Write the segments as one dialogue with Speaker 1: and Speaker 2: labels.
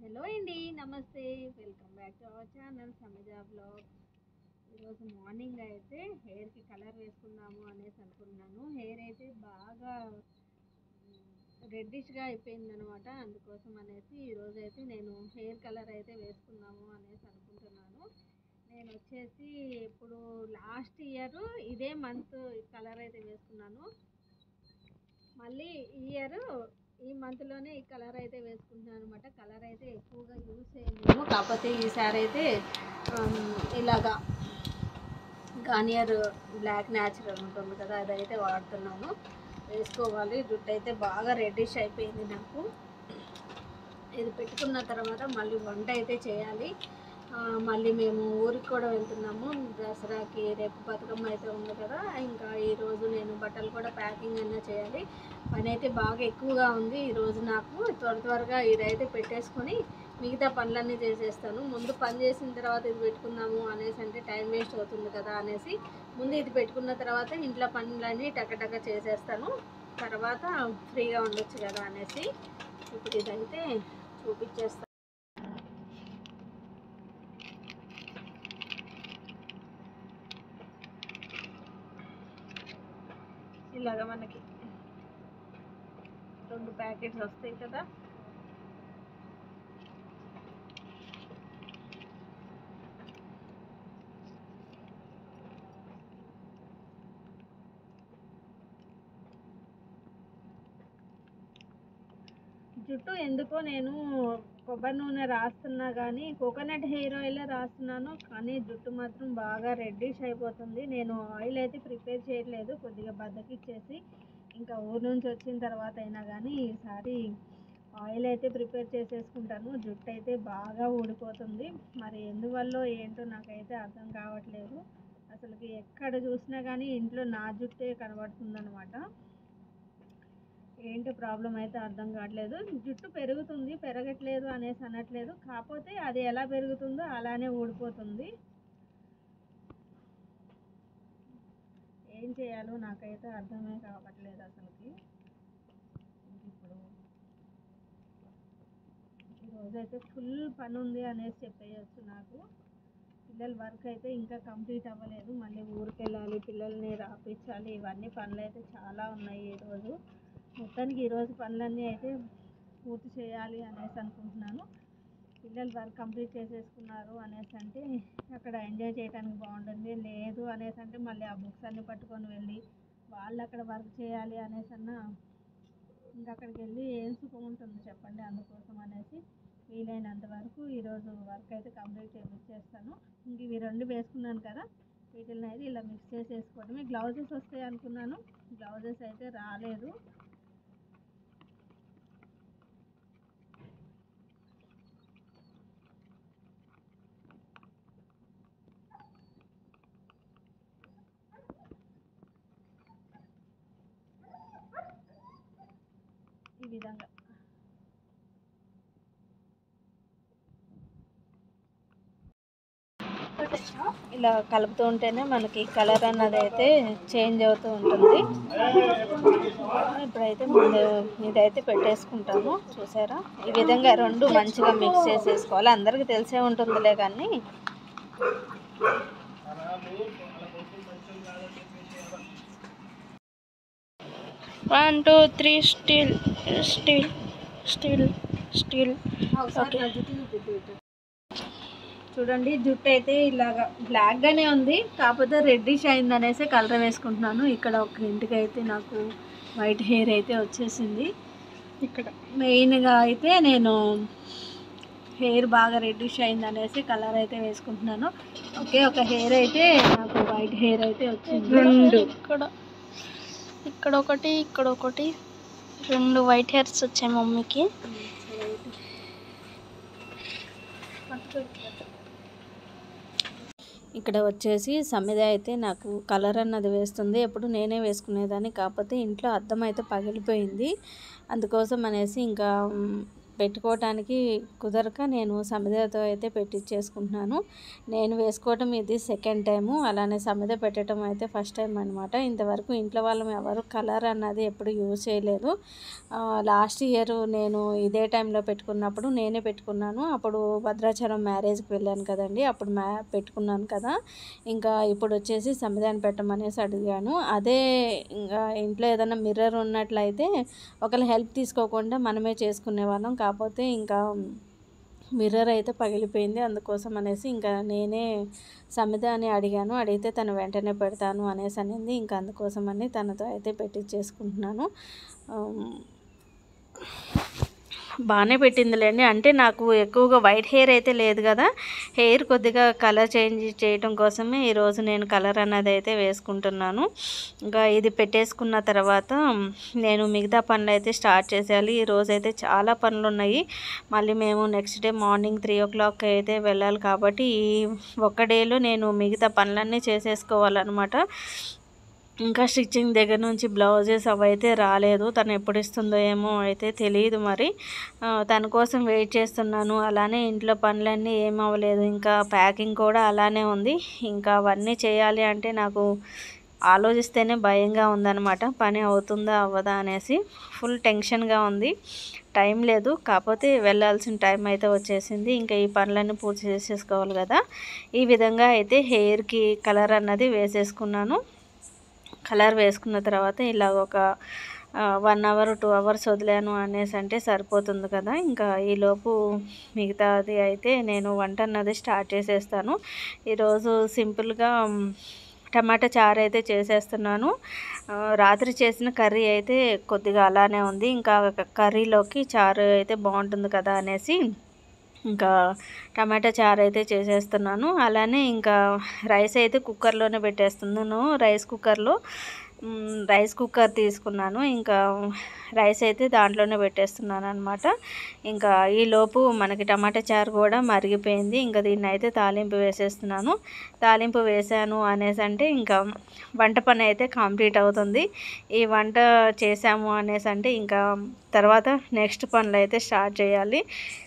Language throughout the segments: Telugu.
Speaker 1: హలో అండి నమస్తే welcome back to our channel Samaja blog ఈరోజు మార్నింగ్ అయితే హెయిర్కి కలర్ వేసుకుందాము అనేసి అనుకున్నాను హెయిర్ అయితే బాగా రెడ్డిష్గా అయిపోయింది అనమాట అందుకోసం అనేసి ఈరోజు అయితే నేను హెయిర్ కలర్ అయితే వేసుకుందాము అనేసి అనుకుంటున్నాను నేను వచ్చేసి ఇప్పుడు లాస్ట్ ఇయర్ ఇదే మంత్ కలర్ అయితే వేసుకున్నాను మళ్ళీ ఈ ఇయర్ ఈ మంత్లోనే ఈ కలర్ అయితే వేసుకుంటున్నాను అనమాట కలర్ అయితే ఎక్కువగా యూజ్ చేయలేము కాకపోతే ఈసారి అయితే ఆమ్, ఇలాగా గార్నియర్ బ్లాక్ న్యాచురల్ ఉంటుంది కదా అదైతే వాడుతున్నాను వేసుకోవాలి జుట్టు అయితే బాగా రెడ్డిష్ అయిపోయింది నాకు ఇది పెట్టుకున్న తర్వాత మళ్ళీ వంట అయితే చేయాలి ఆ, మళ్ళీ మేము ఊరికి కూడా వెళ్తున్నాము దసరాకి రేపు బతుకమ్మ అయితే ఉంది కదా ఇంకా ఈరోజు నేను బట్టలు కూడా ప్యాకింగ్ అన్నా చేయాలి పని అయితే బాగా ఎక్కువగా ఉంది ఈరోజు నాకు త్వర త్వరగా ఇదైతే పెట్టేసుకొని మిగతా పనులన్నీ చేసేస్తాను ముందు పని చేసిన తర్వాత ఇది పెట్టుకుందాము అనేసి అంటే టైం వేస్ట్ అవుతుంది కదా అనేసి ముందు ఇది పెట్టుకున్న తర్వాత ఇంట్లో పనులన్నీ టకటక చేసేస్తాను తర్వాత ఫ్రీగా ఉండొచ్చు కదా అనేసి ఇప్పుడు ఇదైతే చూపించేస్తాను ఇలాగ మనకి రెండు ప్యాకెట్స్ వస్తాయి కదా జుట్టు ఎందుకో నేను కొబ్బరి నూనె రాస్తున్నా కానీ కోకోనట్ హెయిర్ ఆయిల్ రాస్తున్నాను కానీ జుట్టు మాత్రం బాగా రెడ్డిష్ అయిపోతుంది నేను ఆయిల్ అయితే ప్రిపేర్ చేయట్లేదు కొద్దిగా బద్దకిచ్చేసి ఇంకా ఊరు నుంచి వచ్చిన తర్వాత అయినా కానీ ఈసారి ఆయిల్ అయితే ప్రిపేర్ చేసేసుకుంటాను జుట్టు అయితే బాగా ఊడిపోతుంది మరి ఎందువల్ల ఏంటో నాకైతే అర్థం కావట్లేదు అసలుకి ఎక్కడ చూసినా కానీ ఇంట్లో నా జుట్టే కనబడుతుంది ఏంటి ప్రాబ్లం అయితే అర్థం కావట్లేదు జుట్టు పెరుగుతుంది పెరగట్లేదు అనేసి అనట్లేదు కాకపోతే అది ఎలా పెరుగుతుందో అలానే ఊడిపోతుంది ఏం చేయాలో నాకైతే అర్థమే కావట్లేదు అసలుకి ఇప్పుడు ఈరోజైతే ఫుల్ పని ఉంది అనేసి చెప్పేయచ్చు నాకు పిల్లల వర్క్ అయితే ఇంకా కంప్లీట్ అవ్వలేదు మళ్ళీ ఊరికి వెళ్ళాలి పిల్లల్ని రాపించాలి ఇవన్నీ పనులు అయితే చాలా ఉన్నాయి ఈరోజు మొత్తానికి ఈరోజు పనులన్నీ అయితే పూర్తి చేయాలి అనేసి అనుకుంటున్నాను పిల్లలు వర్క్ కంప్లీట్ చేసేసుకున్నారు అనేసి అంటే అక్కడ ఎంజాయ్ చేయడానికి బాగుంటుంది లేదు అనేసి అంటే మళ్ళీ ఆ బుక్స్ అన్ని పట్టుకొని వెళ్ళి వాళ్ళు అక్కడ వర్క్ చేయాలి అనేసి అన్న ఇంకా అక్కడికి వెళ్ళి ఏం సుఖం ఉంటుంది చెప్పండి అందుకోసం అనేసి వీలైనంత వరకు ఈరోజు వర్క్ అయితే కంప్లీట్ చేసేస్తాను ఇంక ఇవి రెండు వేసుకున్నాను కదా వీటిని అయితే ఇలా మిక్స్ చేసేసుకోవడమే గ్లౌజెస్ వస్తాయి అనుకున్నాను గ్లౌజెస్ అయితే రాలేదు ఈ విధంగా ఇలా కలుపుతూ ఉంటేనే మనకి కలర్ అన్నది అయితే చేంజ్ అవుతూ ఉంటుంది ఇప్పుడైతే ముందు ఇదైతే పెట్టేసుకుంటాము చూసారా ఈ విధంగా రెండు మంచిగా మిక్స్ చేసేసుకోవాలి అందరికీ తెలిసే ఉంటుందిలే కానీ
Speaker 2: one two three still still still still okay
Speaker 1: చూడండి జుట్టు అయితే ఇలాగా బ్లాక్ గానే ఉంది కాకపోతే రెడ్డిష్ అయింది అనేసి కలర్ వేసుకుంటున్నాను ఇక్కడ ఒక ఇంటికి అయితే నాకు వైట్ హెయిర్ అయితే వచ్చేసింది
Speaker 2: ఇక్కడ
Speaker 1: మెయిన్గా అయితే నేను హెయిర్ బాగా రెడ్డిష్ అయింది అనేసి కలర్ అయితే వేసుకుంటున్నాను ఓకే ఒక హెయిర్ అయితే నాకు వైట్ హెయిర్ అయితే వచ్చింది
Speaker 2: రెండు ఇక్కడ ఇక్కడ ఒకటి ఇక్కడ ఒకటి రెండు వైట్ హెయిర్స్ వచ్చాయి మమ్మీకి
Speaker 1: ఇక్కడ వచ్చేసి సమిద అయితే నాకు కలర్ అన్నది వేస్తుంది ఎప్పుడు నేనే వేసుకునేదాన్ని కాకపోతే ఇంట్లో అద్దం అయితే పగిలిపోయింది అందుకోసం అనేసి ఇంకా మ్, పెట్టుకోవటానికి కుదరక నేను సమిదతో అయితే పెట్టించేసుకుంటున్నాను నేను వేసుకోవటం ఇది సెకండ్ టైము అలానే సమిద పెట్టడం అయితే ఫస్ట్ టైం అనమాట ఇంతవరకు ఇంట్లో వాళ్ళం ఎవరు కలర్ అన్నది ఎప్పుడు యూజ్ చేయలేదు లాస్ట్ ఇయర్ నేను ఇదే టైంలో పెట్టుకున్నప్పుడు నేనే పెట్టుకున్నాను అప్పుడు భద్రాచలం మ్యారేజ్కి వెళ్ళాను కదండి అప్పుడు మ్యా పెట్టుకున్నాను కదా ఇంకా ఇప్పుడు వచ్చేసి సమిదాన్ని పెట్టమనేసి అడిగాను అదే ఇంకా ఇంట్లో ఏదైనా మిర్రర్ ఉన్నట్లయితే ఒకళ్ళ హెల్ప్ తీసుకోకుండా మనమే చేసుకునే వాళ్ళం కాకపోతే ఇంకా మిర్రర్ అయితే పగిలిపోయింది అందుకోసం అనేసి ఇంకా నేనే సమిత అని అడిగాను అడిగితే తను వెంటనే పెడతాను అనేసి అనింది ఇంకా అందుకోసం అని తనతో అయితే పెట్టించేసుకుంటున్నాను ఆమ్, బాగానే పెట్టిందిలేండి అంటే నాకు ఎక్కువగా వైట్ హెయిర్ అయితే లేదు కదా హెయిర్ కొద్దిగా కలర్ చేంజ్ చేయటం కోసమే ఈరోజు నేను కలర్ అన్నది అయితే వేసుకుంటున్నాను ఇంకా ఇది పెట్టేసుకున్న తర్వాత నేను మిగతా పనులు అయితే స్టార్ట్ చేసేయాలి ఈ రోజు అయితే చాలా పనులు ఉన్నాయి మళ్ళీ మేము next day morning three o'clock అయితే వెళ్ళాలి కాబట్టి ఈ ఒక్క డేలో నేను మిగతా పనులన్నీ చేసేసుకోవాలన్నమాట ఇంకా స్టిచ్చింగ్ దగ్గర నుంచి బ్లౌజెస్ అవి అయితే రాలేదు తను ఎప్పుడు ఇస్తుందో ఏమో అయితే తెలియదు మరి ఆ, తన కోసం వెయిట్ చేస్తున్నాను అలానే ఇంట్లో పనులన్నీ ఏం అవ్వలేదు ఇంకా ప్యాకింగ్ కూడా అలానే ఉంది ఇంకా అవన్నీ చేయాలి అంటే నాకు ఆలోచిస్తేనే భయంగా ఉందన్నమాట పని అవుతుందా అవ్వదా అనేసి ఫుల్ టెన్షన్గా ఉంది టైం లేదు కాకపోతే వెళ్ళాల్సిన టైం అయితే వచ్చేసింది ఇంకా ఈ పనులన్నీ పూర్తి చేసేసుకోవాలి కదా ఈ విధంగా అయితే హెయిర్కి కలర్ అన్నది వేసేసుకున్నాను కలర్ వేసుకున్న తర్వాత ఇలా ఒక వన్ అవర్ టూ అవర్స్ వదిలాను అనేసి అంటే సరిపోతుంది కదా ఇంకా ఈలోపు మిగతాది అయితే నేను వంట అన్నది స్టార్ట్ చేసేస్తాను ఈరోజు సింపుల్గా మ్, టమాటా చారు అయితే చేసేస్తున్నాను ఆ, రాత్రి చేసిన కర్రీ అయితే కొద్దిగా అలానే ఉంది ఇంకా కర్రీలోకి చారు అయితే బాగుంటుంది కదా అనేసి ఇంకా టమాటా చారు అయితే చేసేస్తున్నాను అలానే ఇంకా రైస్ అయితే కుక్కర్లోనే పెట్టేస్తున్నాను రైస్ కుక్కర్లో మ్, రైస్ కుక్కర్ తీసుకున్నాను ఇంకా రైస్ అయితే దాంట్లోనే పెట్టేస్తున్నాను అనమాట ఇంకా ఈ లోపు మనకి టమాటా చారు కూడా మరిగిపోయింది ఇంకా దీన్ని అయితే తాలింపు వేసేస్తున్నాను తాలింపు వేసాను అనేసి అంటే ఇంకా వంట పని అయితే కంప్లీట్ అవుతుంది ఈ వంట చేసాము అనేసి అంటే ఇంకా తర్వాత నెక్స్ట్ పనులు అయితే స్టార్ట్ చేయాలి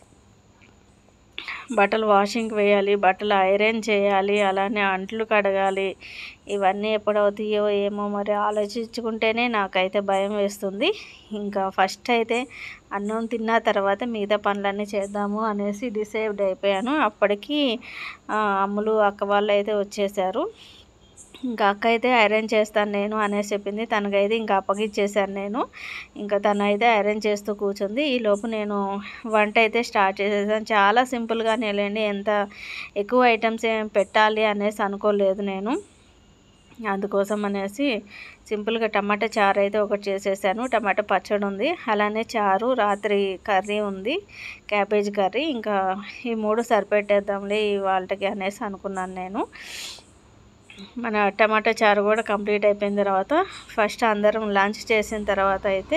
Speaker 1: బట్టలు వాషింగ్కి వేయాలి బట్టలు ఐరన్ చేయాలి అలానే అంట్లు కడగాలి ఇవన్నీ ఎప్పుడవుతాయో ఏమో మరి ఆలోచించుకుంటేనే నాకైతే భయం వేస్తుంది ఇంకా ఫస్ట్ అయితే అన్నం తిన్న తర్వాత మిగతా పనులన్నీ చేద్దాము అనేసి డిసైడ్ అయిపోయాను అప్పటికి ఆ, అమ్ములు అక్క వాళ్ళు అయితే వచ్చేసారు ఇంకా అక్క అయితే ఐరన్ చేస్తాను నేను అనేసి చెప్పింది తనకైతే ఇంకా అప్పగిచ్చేసాను నేను ఇంకా తను అయితే ఐరన్ చేస్తూ కూర్చుంది ఈ లోపు నేను వంట అయితే స్టార్ట్ చేసేసాను చాలా సింపుల్గానే లేండి ఎంత ఎక్కువ ఐటమ్స్ ఏం పెట్టాలి అనేసి అనుకోలేదు నేను అందుకోసం అనేసి సింపుల్గా టమాటా చారు అయితే ఒకటి చేసేసాను టమాటా పచ్చడి ఉంది అలానే చారు రాత్రి కర్రీ ఉంది క్యాబేజ్ కర్రీ ఇంకా ఈ మూడు సరిపెట్టేద్దాంలే వాళ్ళకి అనేసి అనుకున్నాను నేను మన టమాటా చారు కూడా కంప్లీట్ అయిపోయిన తర్వాత ఫస్ట్ అందరం లంచ్ చేసిన తర్వాత అయితే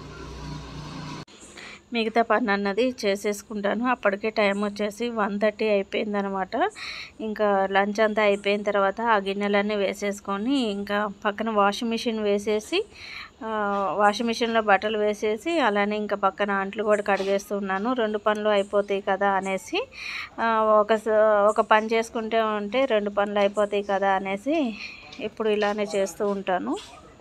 Speaker 1: మిగతా పని అన్నది చేసేసుకుంటాను అప్పటికే టైం వచ్చేసి వన్ థర్టీ అయిపోయిందనమాట ఇంకా లంచ్ అంతా అయిపోయిన తర్వాత ఆ గిన్నెలన్నీ వేసేసుకొని ఇంకా పక్కన వాషింగ్ మిషన్ వేసేసి ఆ, వాషింగ్ మిషన్లో బట్టలు వేసేసి అలానే ఇంకా పక్కన అంట్లు కూడా కడిగేస్తున్నాను రెండు పనులు అయిపోతాయి కదా అనేసి ఆ, ఒక స- ఒక పని చేసుకుంటే ఉంటే రెండు పనులు అయిపోతాయి కదా అనేసి ఇప్పుడు ఇలానే చేస్తూ ఉంటాను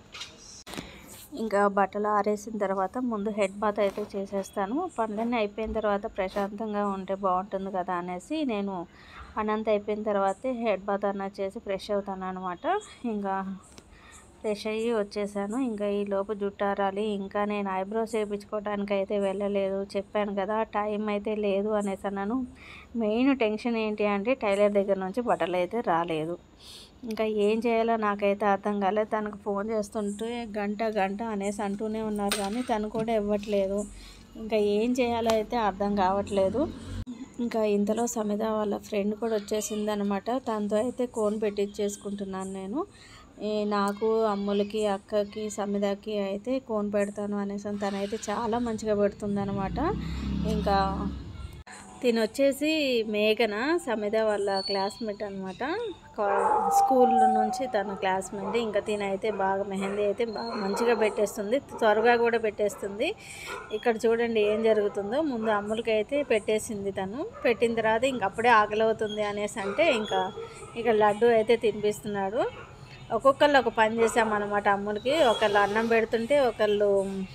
Speaker 1: ఇంకా బట్టలు ఆరేసిన తర్వాత ముందు హెడ్ బాత్ అయితే చేసేస్తాను పనులన్నీ అయిపోయిన తర్వాత ప్రశాంతంగా ఉంటే బాగుంటుంది కదా అనేసి నేను పని అంతా అయిపోయిన తర్వాతే హెడ్ బాత్ అన్నది చేసి ఫ్రెష్ అవుతాను అనమాట ఇంకా ఫ్రెష్ అయ్యి వచ్చేసాను ఇంకా ఈ లోపు జుట్టు ఆరాలి ఇంకా నేను ఐబ్రోస్ వేయించుకోవడానికి అయితే వెళ్ళలేదు చెప్పాను కదా టైం అయితే లేదు అనేసి అన్నాను మెయిన్ టెన్షన్ ఏంటి అంటే టైలర్ దగ్గర నుంచి బట్టలు అయితే రాలేదు ఇంకా ఏం చేయాలో నాకైతే అర్థం కాలేదు తనకు ఫోన్ చేస్తుంటే గంట గంట అనేసి అంటూనే ఉన్నారు కానీ తను కూడా ఇవ్వట్లేదు ఇంకా ఏం చేయాలో అయితే అర్థం కావట్లేదు ఇంకా ఇంతలో సమిత వాళ్ళ ఫ్రెండ్ కూడా వచ్చేసింది అనమాట తనతో అయితే కోన్ పెట్టించేసుకుంటున్నాను నేను ఈ నాకు అమ్ములకి అక్కకి సమితకి అయితే కోన్ పెడతాను అనేసి తనైతే చాలా మంచిగా పెడుతుంది అనమాట ఇంకా తిను వచ్చేసి మేఘన సమిత వాళ్ళ క్లాస్మేట్ అనమాట
Speaker 3: స్కూల్ నుంచి తన క్లాస్మేట్ ఇంకా తిన అయితే బాగా మెహందీ అయితే బాగా మంచిగా పెట్టేస్తుంది త్వరగా కూడా పెట్టేస్తుంది ఇక్కడ చూడండి ఏం జరుగుతుందో ముందు అమ్ములకి అయితే పెట్టేసింది తను పెట్టిన తర్వాత ఇంక అప్పుడే ఆకలి అవుతుంది అనేసి అంటే ఇంకా ఇక లడ్డు అయితే తినిపిస్తున్నాడు ఒక్కొక్కళ్ళు ఒక పని చేసామన్నమాట అమ్ములకి ఒకళ్ళు అన్నం పెడుతుంటే ఒకళ్ళు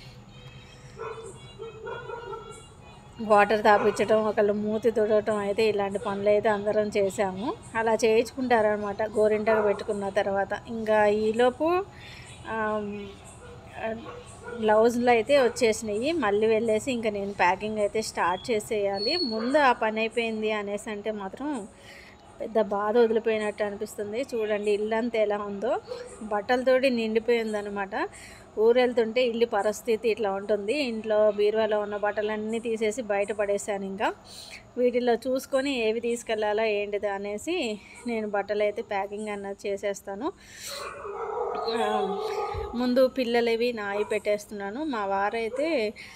Speaker 3: వాటర్ తాపించడం ఒకళ్ళు మూతి తుడవటం అయితే ఇలాంటి పనులు అయితే అందరం చేసాము అలా చేయించుకుంటారనమాట గోరింటకు పెట్టుకున్న తర్వాత ఇంకా ఈలోపు ఆమ్, ఆ, బ్లౌజులు అయితే వచ్చేసినాయి మళ్ళీ వెళ్ళేసి ఇంకా నేను ప్యాకింగ్ అయితే స్టార్ట్ చేసేయాలి ముందు ఆ పని అయిపోయింది అనేసి అంటే మాత్రం పెద్ద బాధ వదిలిపోయినట్టు అనిపిస్తుంది చూడండి ఇల్లంతా ఎలా ఉందో బట్టలతోటి నిండిపోయింది అనమాట ఊరు వెళ్తుంటే ఇల్లు పరిస్థితి ఇట్లా ఉంటుంది ఇంట్లో బీరువాలో ఉన్న బట్టలన్నీ తీసేసి బయట పడేసాను ఇంకా వీటిల్లో చూసుకొని ఏవి తీసుకెళ్ళాలా ఏంటిది అనేసి నేను బట్టలు అయితే ప్యాకింగ్ అన్నది చేసేస్తాను ఆ, ముందు పిల్లలవి నాయి పెట్టేస్తున్నాను మా వారైతే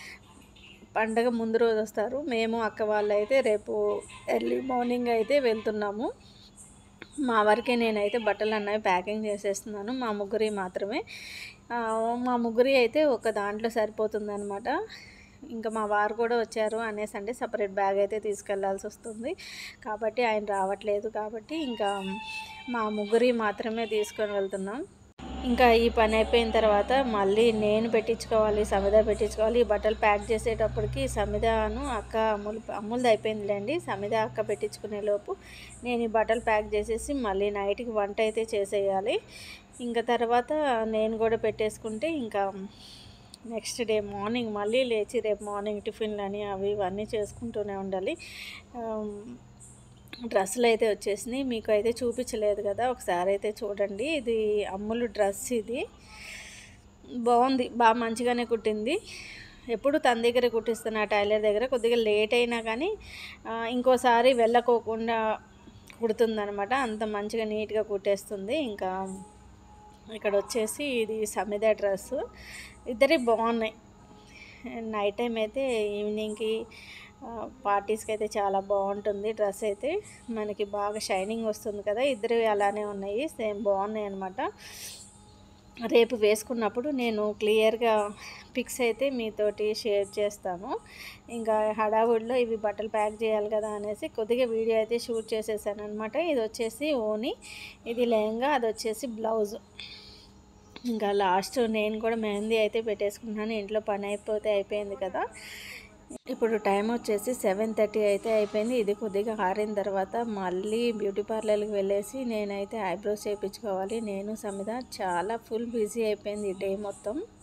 Speaker 3: పండగ ముందు రోజు వస్తారు మేము అక్క వాళ్ళు అయితే రేపు ఎర్లీ మార్నింగ్ అయితే వెళ్తున్నాము మా వరకే నేనైతే బట్టలు అన్నవి ప్యాకింగ్ చేసేస్తున్నాను మా ముగ్గురి మాత్రమే ఆ, మా ముగ్గురి అయితే ఒక దాంట్లో సరిపోతుంది అనమాట ఇంకా మా వారు కూడా వచ్చారు అనేసి అంటే సపరేట్ బ్యాగ్ అయితే తీసుకెళ్లాల్సి వస్తుంది కాబట్టి ఆయన రావట్లేదు కాబట్టి ఇంకా మా ముగ్గురి మాత్రమే తీసుకొని వెళ్తున్నాం ఇంకా ఈ పని అయిపోయిన తర్వాత మళ్ళీ నేను పెట్టించుకోవాలి సమిద పెట్టించుకోవాలి ఈ బట్టలు ప్యాక్ చేసేటప్పటికి సమిదను అక్క అమ్ములు అమ్ములది అయిపోయిందిలేండి సమిద అక్క పెట్టించుకునే లోపు నేను ఈ బట్టలు ప్యాక్ చేసేసి మళ్ళీ నైట్కి వంట అయితే చేసేయాలి ఇంకా తర్వాత నేను కూడా పెట్టేసుకుంటే ఇంకా నెక్స్ట్ డే మార్నింగ్ మళ్ళీ లేచి రేపు మార్నింగ్ టిఫిన్లు అని అవి ఇవన్నీ చేసుకుంటూనే ఉండాలి ఆమ్, డ్రెస్సులు అయితే వచ్చేసినాయి మీకు అయితే చూపించలేదు కదా ఒకసారి అయితే చూడండి ఇది అమ్ములు డ్రెస్ ఇది బాగుంది బాగా మంచిగానే కుట్టింది ఎప్పుడు తన దగ్గర కుట్టిస్తున్నా టైలర్ దగ్గర కొద్దిగా లేట్ అయినా కానీ ఆ, ఇంకోసారి వెళ్ళకోకుండా కుడుతుందనమాట అంత మంచిగా నీట్గా కుట్టేస్తుంది ఇంకా ఇక్కడ వచ్చేసి ఇది సమిద డ్రెస్ ఇద్దరి బాగున్నాయి నైట్ టైం అయితే ఈవినింగ్కి పార్టీస్కి అయితే చాలా బాగుంటుంది డ్రెస్ అయితే మనకి బాగా షైనింగ్ వస్తుంది కదా ఇద్దరు అలానే ఉన్నాయి సేమ్ బాగున్నాయి అనమాట రేపు వేసుకున్నప్పుడు నేను క్లియర్గా పిక్స్ అయితే మీతోటి షేర్ చేస్తాను ఇంకా హడావుడిలో ఇవి బట్టలు ప్యాక్ చేయాలి కదా అనేసి కొద్దిగా వీడియో అయితే షూట్ చేసేసాను అనమాట ఇది వచ్చేసి ఓని ఇది లెహంగా అది వచ్చేసి బ్లౌజ్ ఇంకా లాస్ట్ నేను కూడా మెహందీ అయితే పెట్టేసుకున్నాను ఇంట్లో పని అయిపోతే అయిపోయింది కదా ఇప్పుడు టైం వచ్చేసి సెవెన్ థర్టీ అయితే అయిపోయింది ఇది కొద్దిగా ఆరిన తర్వాత మళ్ళీ బ్యూటీ పార్లర్కి వెళ్ళేసి నేనైతే ఐబ్రోస్ చేయించుకోవాలి నేను సమిత చాలా ఫుల్ బిజీ అయిపోయింది ఈ డే మొత్తం